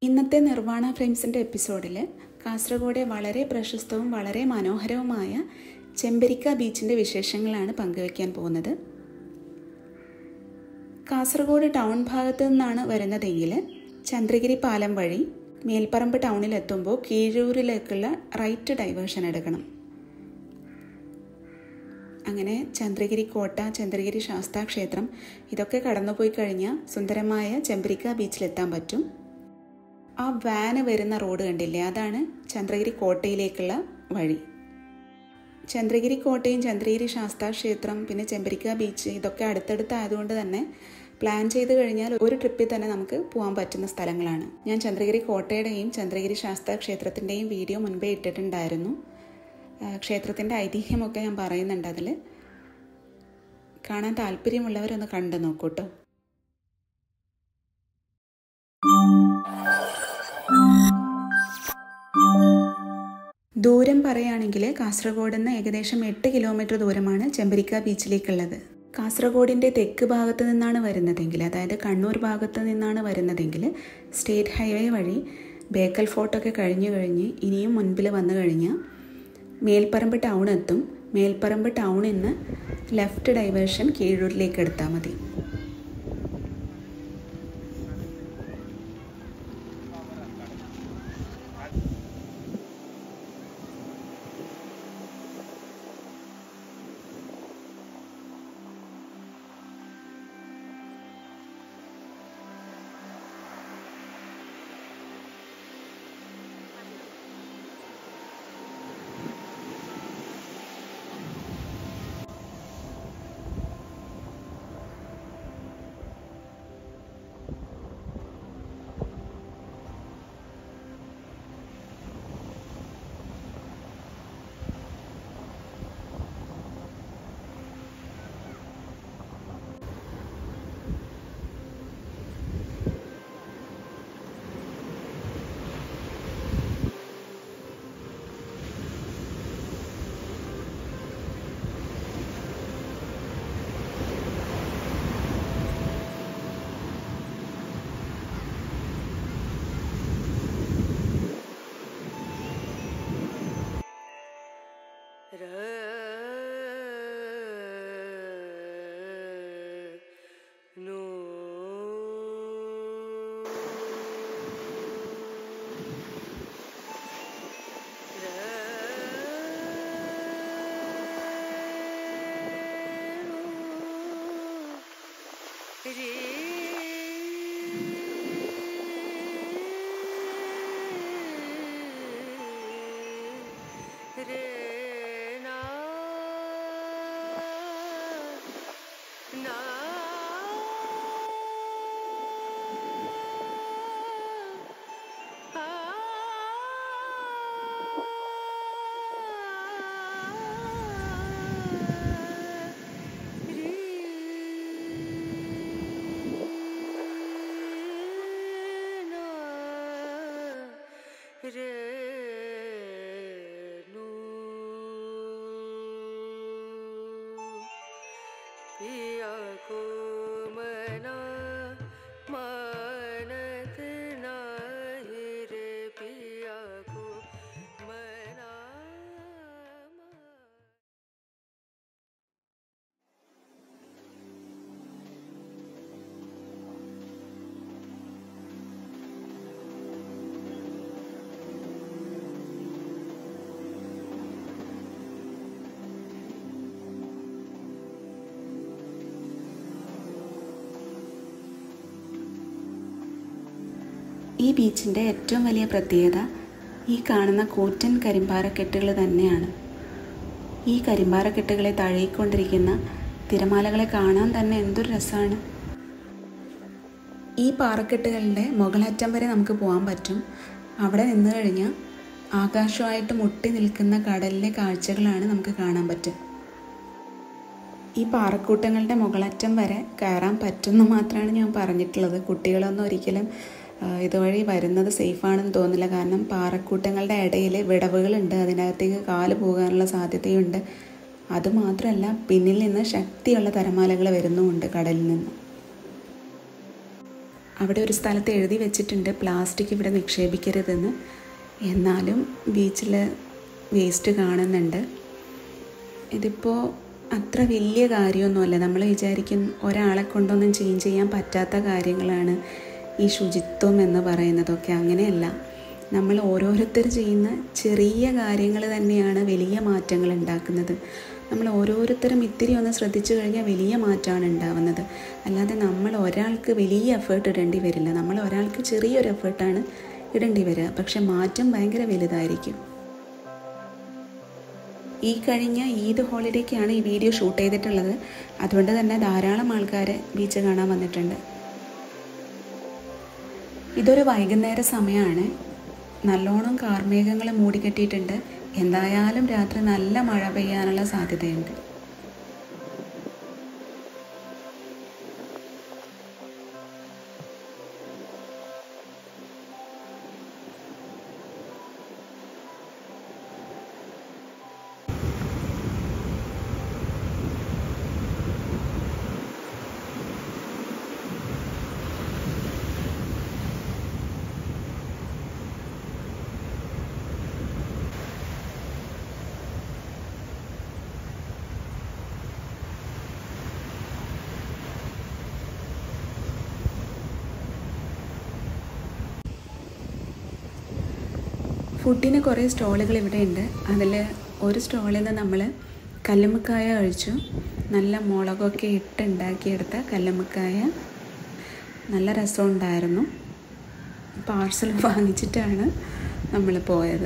ഇന്നത്തെ നിർവ്വാണ ഫ്രെയിംസിൻ്റെ എപ്പിസോഡിൽ കാസർഗോഡ് വളരെ പ്രശസ്തവും വളരെ മനോഹരവുമായ ചെമ്പരിക്ക ബീച്ചിൻ്റെ വിശേഷങ്ങളാണ് പങ്കുവയ്ക്കാൻ പോകുന്നത് കാസർഗോഡ് ടൗൺ ഭാഗത്തു നിന്നാണ് വരുന്നതെങ്കിൽ ചന്ദ്രഗിരി പാലം വഴി മേൽപ്പറമ്പ് ടൗണിലെത്തുമ്പോൾ കീഴൂരിലേക്കുള്ള റൈറ്റ് ഡൈവേർഷൻ എടുക്കണം അങ്ങനെ ചന്ദ്രഗിരി കോട്ട ചന്ദ്രഗിരി ശാസ്താ ക്ഷേത്രം ഇതൊക്കെ കടന്നുപോയി കഴിഞ്ഞാൽ സുന്ദരമായ ചെമ്പരിക്ക ബീച്ചിലെത്താൻ പറ്റും ആ വാന് വരുന്ന റോഡ് കണ്ടില്ലേ അതാണ് ചന്ദ്രഗിരി കോട്ടയിലേക്കുള്ള വഴി ചന്ദ്രഗിരി കോട്ടയും ചന്ദ്രഗിരി ശാസ്താ ക്ഷേത്രം പിന്നെ ചെമ്പരിക്ക ബീച്ച് ഇതൊക്കെ അടുത്തടുത്തായതുകൊണ്ട് തന്നെ പ്ലാൻ ചെയ്ത് കഴിഞ്ഞാൽ ഒരു ട്രിപ്പിൽ തന്നെ നമുക്ക് പോകാൻ പറ്റുന്ന സ്ഥലങ്ങളാണ് ഞാൻ ചന്ദ്രഗിരി കോട്ടയുടെയും ചന്ദ്രഗിരി ശാസ്താ ക്ഷേത്രത്തിൻ്റെയും വീഡിയോ മുൻപേ ഇട്ടിട്ടുണ്ടായിരുന്നു ക്ഷേത്രത്തിൻ്റെ ഐതിഹ്യമൊക്കെ ഞാൻ പറയുന്നുണ്ട് അതിൽ കാണാൻ താല്പര്യമുള്ളവരൊന്ന് കണ്ടു നോക്കൂ കേട്ടോ ദൂരം പറയുകയാണെങ്കിൽ കാസർഗോഡ് നിന്ന് ഏകദേശം എട്ട് കിലോമീറ്റർ ദൂരമാണ് ചെമ്പരിക്ക ബീച്ചിലേക്കുള്ളത് കാസർഗോഡിൻ്റെ തെക്ക് ഭാഗത്ത് നിന്നാണ് വരുന്നതെങ്കിൽ അതായത് കണ്ണൂർ ഭാഗത്ത് നിന്നാണ് വരുന്നതെങ്കിൽ സ്റ്റേറ്റ് ഹൈവേ വഴി ബേക്കൽ ഫോർട്ടൊക്കെ കഴിഞ്ഞു കഴിഞ്ഞ് ഇനിയും മുൻപിൽ വന്നു കഴിഞ്ഞാൽ മേൽപ്പറമ്പ് ടൗൺ എത്തും മേൽപ്പറമ്പ് ടൗണിൽ നിന്ന് ലെഫ്റ്റ് ഡൈവേർഷൻ കീഴൂരിലേക്ക് എടുത്താൽ മതി ഈ ബീച്ചിൻ്റെ ഏറ്റവും വലിയ പ്രത്യേകത ഈ കാണുന്ന കൂറ്റൻ കരിമ്പാറക്കെട്ടുകൾ തന്നെയാണ് ഈ കരിമ്പാറക്കെട്ടുകളെ തഴയിക്കൊണ്ടിരിക്കുന്ന തിരമാലകളെ കാണാൻ തന്നെ എന്തൊരു രസമാണ് ഈ പാറക്കെട്ടുകളുടെ മുകളറ്റം വരെ നമുക്ക് പോകാൻ പറ്റും അവിടെ നിന്ന് കഴിഞ്ഞാൽ ആകാശമായിട്ട് മുട്ടി നിൽക്കുന്ന കടലിലെ കാഴ്ചകളാണ് നമുക്ക് കാണാൻ പറ്റുക ഈ പാറക്കൂട്ടങ്ങളുടെ മുകളറ്റം വരെ കയറാൻ പറ്റുമെന്ന് മാത്രമാണ് ഞാൻ പറഞ്ഞിട്ടുള്ളത് കുട്ടികളൊന്നും ഒരിക്കലും ഇതുവഴി വരുന്നത് സേഫാണെന്ന് തോന്നില്ല കാരണം പാറക്കൂട്ടങ്ങളുടെ ഇടയിൽ വിടവുകളുണ്ട് അതിനകത്തേക്ക് കാല് പോകാനുള്ള സാധ്യതയുണ്ട് അതുമാത്രമല്ല പിന്നിൽ നിന്ന് ശക്തിയുള്ള തിരമാലകൾ വരുന്നുമുണ്ട് കടലിൽ നിന്ന് അവിടെ ഒരു സ്ഥലത്ത് എഴുതി വെച്ചിട്ടുണ്ട് പ്ലാസ്റ്റിക് ഇവിടെ നിക്ഷേപിക്കരുതെന്ന് എന്നാലും ബീച്ചിൽ വേസ്റ്റ് കാണുന്നുണ്ട് ഇതിപ്പോൾ അത്ര വലിയ കാര്യമൊന്നുമല്ല നമ്മൾ വിചാരിക്കും ഒരാളെ കൊണ്ടൊന്നും ചേഞ്ച് ചെയ്യാൻ പറ്റാത്ത കാര്യങ്ങളാണ് ഈ ശുചിത്വം എന്ന് പറയുന്നതൊക്കെ അങ്ങനെയല്ല നമ്മൾ ഓരോരുത്തർ ചെയ്യുന്ന ചെറിയ കാര്യങ്ങൾ തന്നെയാണ് വലിയ മാറ്റങ്ങൾ ഉണ്ടാക്കുന്നത് നമ്മൾ ഓരോരുത്തരും ഇത്തിരി ഒന്ന് ശ്രദ്ധിച്ചു കഴിഞ്ഞാൽ വലിയ മാറ്റമാണ് ഉണ്ടാവുന്നത് അല്ലാതെ നമ്മൾ ഒരാൾക്ക് വലിയ എഫേർട്ട് ഇടേണ്ടി വരില്ല നമ്മൾ ഒരാൾക്ക് ചെറിയൊരു എഫേർട്ടാണ് ഇടേണ്ടി വരിക പക്ഷെ മാറ്റം ഭയങ്കര വലുതായിരിക്കും ഈ കഴിഞ്ഞ ഈദ് ഹോളിഡേക്കാണ് ഈ വീഡിയോ ഷൂട്ട് ചെയ്തിട്ടുള്ളത് അതുകൊണ്ട് തന്നെ ധാരാളം ആൾക്കാർ ബീച്ച് കാണാൻ വന്നിട്ടുണ്ട് ഇതൊരു വൈകുന്നേര സമയമാണ് നല്ലോണം കാർമേഘങ്ങൾ മൂടിക്കെട്ടിയിട്ടുണ്ട് എന്തായാലും രാത്രി നല്ല മഴ പെയ്യാനുള്ള സാധ്യതയുണ്ട് ഫുഡിന് കുറേ സ്റ്റോളുകൾ ഇവിടെ ഉണ്ട് അതിൽ ഒരു സ്റ്റോളിൽ നിന്ന് നമ്മൾ കല്ലുമ്മക്കായ കഴിച്ചു നല്ല മുളകൊക്കെ ഇട്ട് ഉണ്ടാക്കിയെടുത്ത കല്ലുമ്മക്കായ നല്ല രസമുണ്ടായിരുന്നു പാർസൽ വാങ്ങിച്ചിട്ടാണ് നമ്മൾ പോയത്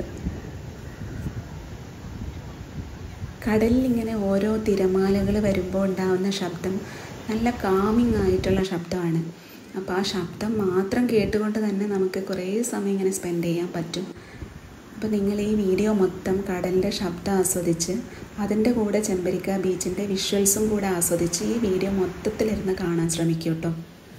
കടലിൽ ഇങ്ങനെ ഓരോ തിരമാലകൾ വരുമ്പോൾ ഉണ്ടാകുന്ന ശബ്ദം നല്ല കാമിങ് ആയിട്ടുള്ള ശബ്ദമാണ് അപ്പോൾ ആ ശബ്ദം മാത്രം കേട്ടുകൊണ്ട് തന്നെ നമുക്ക് കുറേ സമയം ഇങ്ങനെ സ്പെൻഡ് ചെയ്യാൻ പറ്റും അപ്പോൾ നിങ്ങൾ ഈ വീഡിയോ മൊത്തം കടലിൻ്റെ ശബ്ദം ആസ്വദിച്ച് അതിൻ്റെ കൂടെ ചെമ്പരിക്ക ബീച്ചിൻ്റെ വിഷ്വൽസും കൂടെ ആസ്വദിച്ച് ഈ വീഡിയോ മൊത്തത്തിലിരുന്ന് കാണാൻ ശ്രമിക്കൂ കേട്ടോ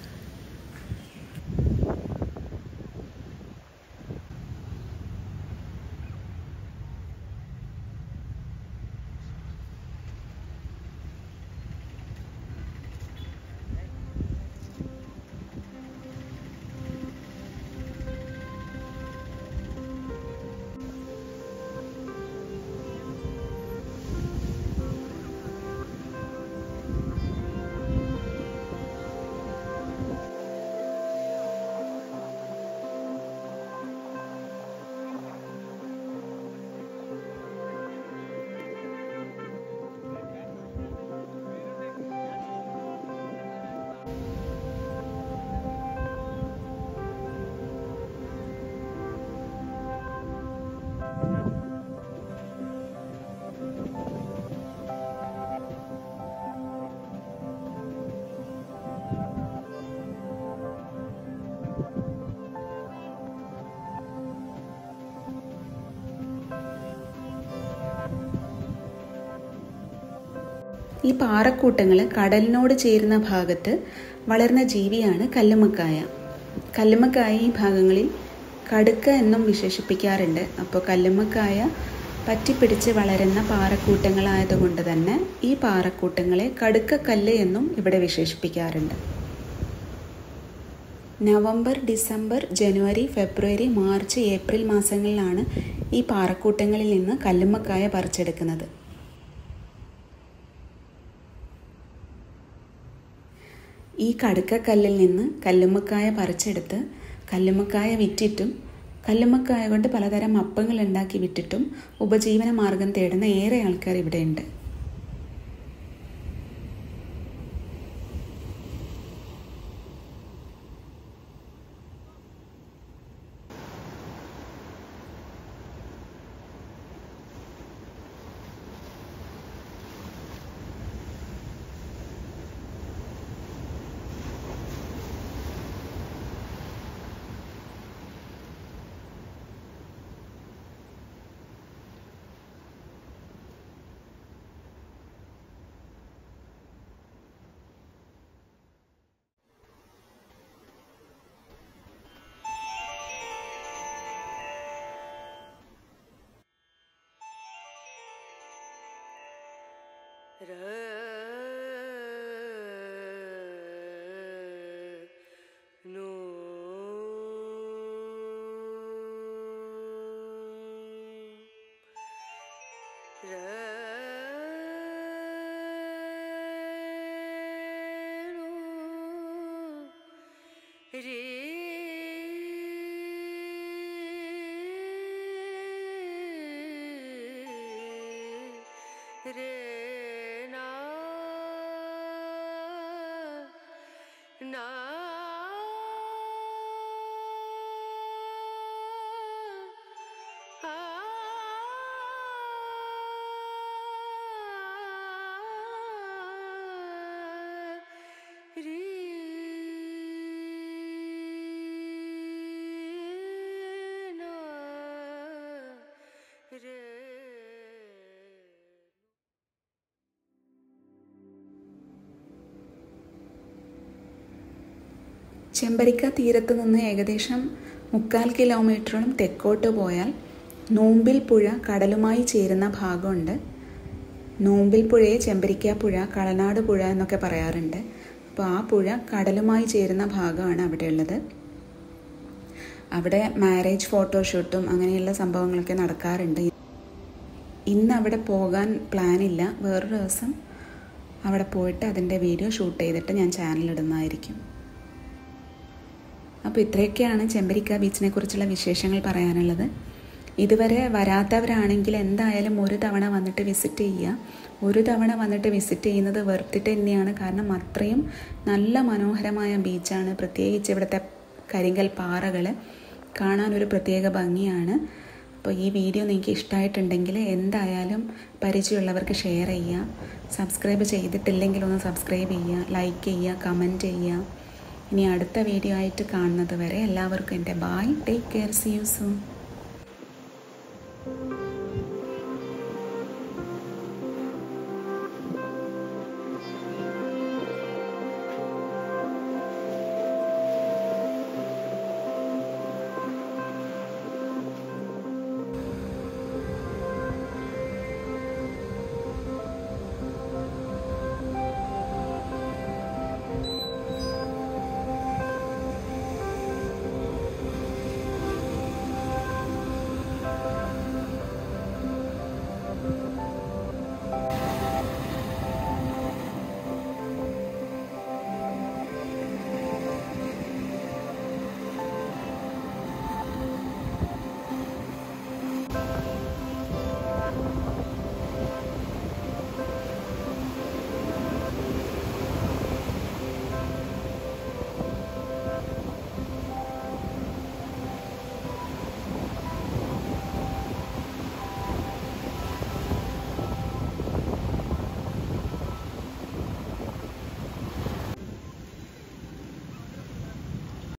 ഈ പാറക്കൂട്ടങ്ങൾ കടലിനോട് ചേരുന്ന ഭാഗത്ത് വളർന്ന ജീവിയാണ് കല്ലുമ്മക്കായ കല്ലുമ്മക്കായ ഈ ഭാഗങ്ങളിൽ കടുക്ക എന്നും വിശേഷിപ്പിക്കാറുണ്ട് അപ്പോൾ കല്ലുമ്മക്കായ പറ്റിപ്പിടിച്ച് വളരുന്ന പാറക്കൂട്ടങ്ങളായതുകൊണ്ട് തന്നെ ഈ പാറക്കൂട്ടങ്ങളെ കടുക്കക്കല്ല് എന്നും ഇവിടെ വിശേഷിപ്പിക്കാറുണ്ട് നവംബർ ഡിസംബർ ജനുവരി ഫെബ്രുവരി മാർച്ച് ഏപ്രിൽ മാസങ്ങളിലാണ് ഈ പാറക്കൂട്ടങ്ങളിൽ നിന്ന് കല്ലുമ്മക്കായ പറിച്ചെടുക്കുന്നത് ഈ കടുക്കക്കല്ലിൽ നിന്ന് കല്ലുമ്മക്കായ പറിച്ചെടുത്ത് കല്ലുമ്മക്കായ വിറ്റിട്ടും കല്ലുമ്മക്കായ കൊണ്ട് പലതരം അപ്പങ്ങൾ ഉണ്ടാക്കി വിറ്റിട്ടും ഉപജീവന മാർഗം തേടുന്ന ഏറെ ആൾക്കാർ ഇവിടെയുണ്ട് نور ചെമ്പരിക്ക തീരത്ത് നിന്ന് ഏകദേശം മുക്കാൽ കിലോമീറ്ററോളം തെക്കോട്ട് പോയാൽ നോമ്പിൽ പുഴ കടലുമായി ചേരുന്ന ഭാഗമുണ്ട് നോമ്പിൽ പുഴയെ ചെമ്പരിക്ക പുഴ കളനാട് പുഴ എന്നൊക്കെ പറയാറുണ്ട് അപ്പോൾ ആ പുഴ കടലുമായി ചേരുന്ന ഭാഗമാണ് അവിടെയുള്ളത് അവിടെ മാരേജ് ഫോട്ടോഷൂട്ടും അങ്ങനെയുള്ള സംഭവങ്ങളൊക്കെ നടക്കാറുണ്ട് ഇന്ന് അവിടെ പോകാൻ പ്ലാനില്ല വേറൊരു ദിവസം അവിടെ പോയിട്ട് അതിൻ്റെ വീഡിയോ ഷൂട്ട് ചെയ്തിട്ട് ഞാൻ ചാനലിടുന്നതായിരിക്കും അപ്പോൾ ഇത്രയൊക്കെയാണ് ചെമ്പരിക്ക ബീച്ചിനെ കുറിച്ചുള്ള വിശേഷങ്ങൾ പറയാനുള്ളത് ഇതുവരെ വരാത്തവരാണെങ്കിൽ എന്തായാലും ഒരു തവണ വന്നിട്ട് വിസിറ്റ് ചെയ്യുക ഒരു തവണ വന്നിട്ട് വിസിറ്റ് ചെയ്യുന്നത് വെറുത്തിട്ട് തന്നെയാണ് കാരണം അത്രയും നല്ല മനോഹരമായ ബീച്ചാണ് പ്രത്യേകിച്ച് ഇവിടുത്തെ കരിങ്കൽ പാറകൾ കാണാൻ ഒരു പ്രത്യേക ഭംഗിയാണ് അപ്പോൾ ഈ വീഡിയോ നിങ്ങൾക്ക് ഇഷ്ടമായിട്ടുണ്ടെങ്കിൽ എന്തായാലും പരിചയമുള്ളവർക്ക് ഷെയർ ചെയ്യുക സബ്സ്ക്രൈബ് ചെയ്തിട്ടില്ലെങ്കിൽ ഒന്ന് സബ്സ്ക്രൈബ് ചെയ്യുക ലൈക്ക് ചെയ്യുക കമൻറ്റ് ചെയ്യുക ഇനി അടുത്ത വീഡിയോ ആയിട്ട് കാണുന്നത് വരെ എല്ലാവർക്കും എൻ്റെ bye take care see you soon